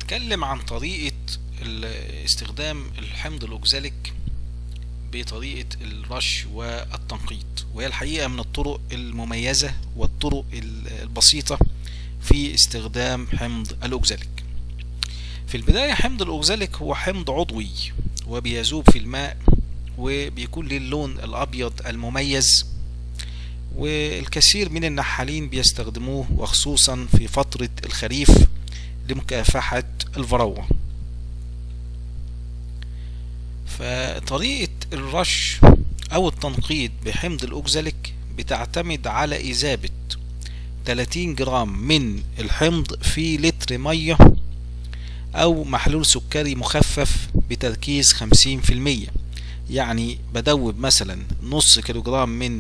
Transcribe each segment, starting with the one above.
هنتكلم عن طريقة استخدام الحمض الأوكزاليك بطريقة الرش والتنقيط وهي الحقيقة من الطرق المميزة والطرق البسيطة في استخدام حمض الأوكزاليك في البداية حمض الأوكزاليك هو حمض عضوي وبيذوب في الماء وبيكون له اللون الأبيض المميز والكثير من النحالين بيستخدموه وخصوصا في فترة الخريف لمكافحة الفروة فطريقة الرش أو التنقيط بحمض الأوكزاليك بتعتمد على إذابة 30 جرام من الحمض في لتر مية أو محلول سكري مخفف بتركيز 50% يعني بدوب مثلا نص كيلوغرام من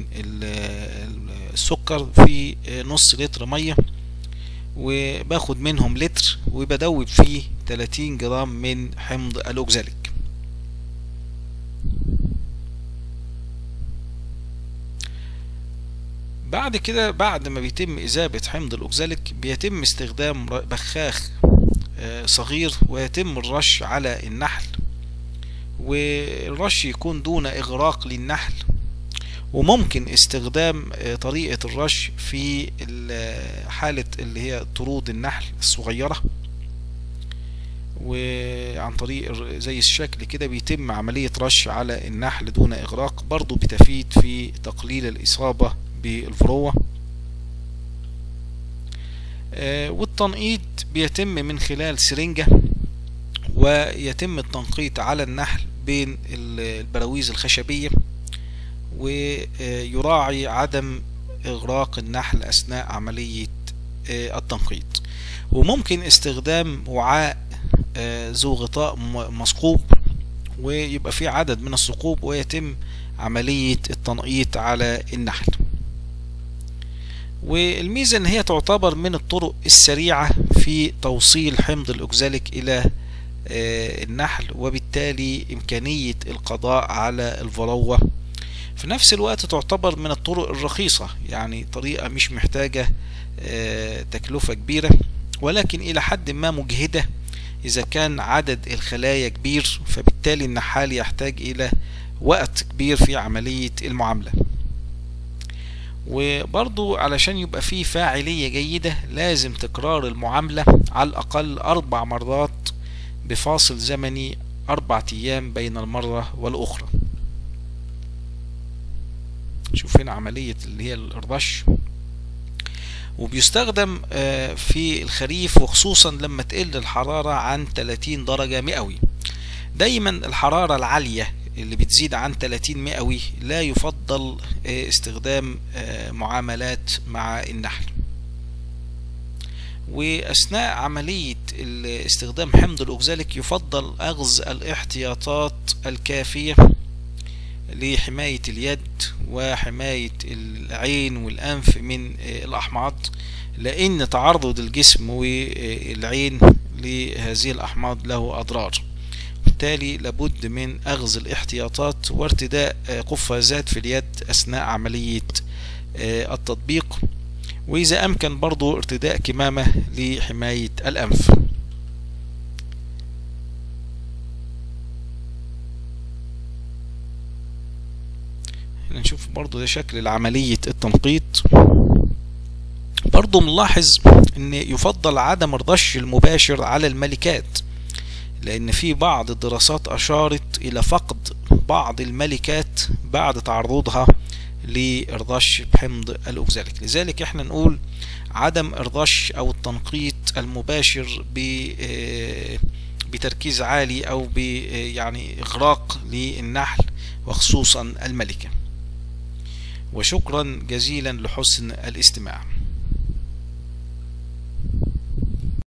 السكر في نص لتر مية وباخد منهم لتر وبدوب فيه 30 جرام من حمض الأوكزاليك بعد كده بعد ما بيتم إذابة حمض الأوكزاليك بيتم استخدام بخاخ صغير ويتم الرش على النحل والرش يكون دون إغراق للنحل وممكن استخدام طريقة الرش في حالة اللي هي طرود النحل الصغيرة وعن طريق زي الشكل كده بيتم عملية رش على النحل دون إغراق برضو بتفيد في تقليل الإصابة بالفروة والتنقيط بيتم من خلال سرنجة ويتم التنقيط على النحل بين البراويز الخشبية ويراعي عدم إغراق النحل أثناء عملية التنقيط وممكن استخدام وعاء ذو غطاء مثقوب ويبقى فيه عدد من الثقوب ويتم عملية التنقيط على النحل والميزة ان هي تعتبر من الطرق السريعة في توصيل حمض الاوكزاليك الى النحل وبالتالي امكانية القضاء على الفروة في نفس الوقت تعتبر من الطرق الرخيصة يعني طريقة مش محتاجة تكلفة كبيرة ولكن الى حد ما مجهدة اذا كان عدد الخلايا كبير فبالتالي النحال يحتاج الى وقت كبير في عملية المعاملة وبرضو علشان يبقى فيه فاعلية جيدة لازم تكرار المعاملة على الأقل أربع مرات بفاصل زمني أربع أيام بين المرة والأخرى شوف هنا عملية اللي هي الرش وبيستخدم في الخريف وخصوصا لما تقل الحرارة عن 30 درجة مئوي دايما الحرارة العالية اللي بتزيد عن 30 مئوي لا يفضل استخدام معاملات مع النحل وأثناء عملية استخدام حمض الأوكزاليك يفضل أخذ الاحتياطات الكافية لحماية اليد وحماية العين والأنف من الأحماض لأن تعرض الجسم والعين لهذه الأحماض له أضرار بالتالي لابد من أخذ الاحتياطات وارتداء قفازات في اليد أثناء عملية التطبيق وإذا أمكن برضو ارتداء كمامة لحماية الأنف نشوف برضو ده شكل عملية التنقيط برضو ملاحظ ان يفضل عدم الرش المباشر على الملكات لأن في بعض الدراسات أشارت إلى فقد بعض الملكات بعد تعرضها للرش بحمض الأوكزاليك لذلك احنا نقول عدم الرش أو التنقيط المباشر بتركيز عالي أو يعني إغراق للنحل وخصوصا الملكة وشكرا جزيلا لحسن الاستماع